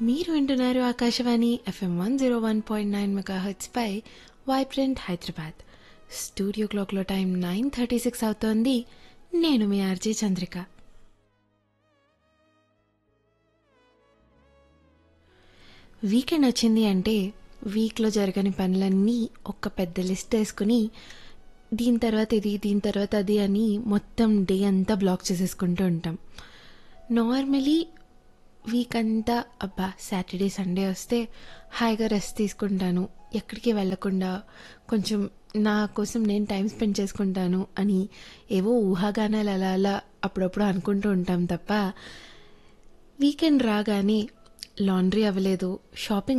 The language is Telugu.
మీరు వింటున్నారు Akashvani FM one zero one point nine megahertz పై వైబ్రెంట్ హైదరాబాద్ స్టూడియో క్లాక్లో టైం నైన్ థర్టీ సిక్స్ అవుతోంది నేను మీ ఆర్జే చంద్రిక వీకెండ్ వచ్చింది అంటే వీక్లో జరగని పనులన్నీ ఒక పెద్ద లిస్ట్ వేసుకుని దీని తర్వాత ఇది దీని తర్వాత అది అని మొత్తం డే అంతా బ్లాక్ చేసేసుకుంటూ ఉంటాం నార్మలీ వీక్ అంతా అబ్బా సాటర్డే సండే వస్తే హాయిగా రెస్ట్ తీసుకుంటాను ఎక్కడికి వెళ్ళకుండా కొంచెం నా కోసం నేను టైం స్పెండ్ చేసుకుంటాను అని ఏవో ఊహాగానాలు అలా అలా అప్పుడప్పుడు అనుకుంటూ ఉంటాం తప్ప వీకెండ్ రాగానే లాండ్రీ అవ్వలేదు షాపింగ్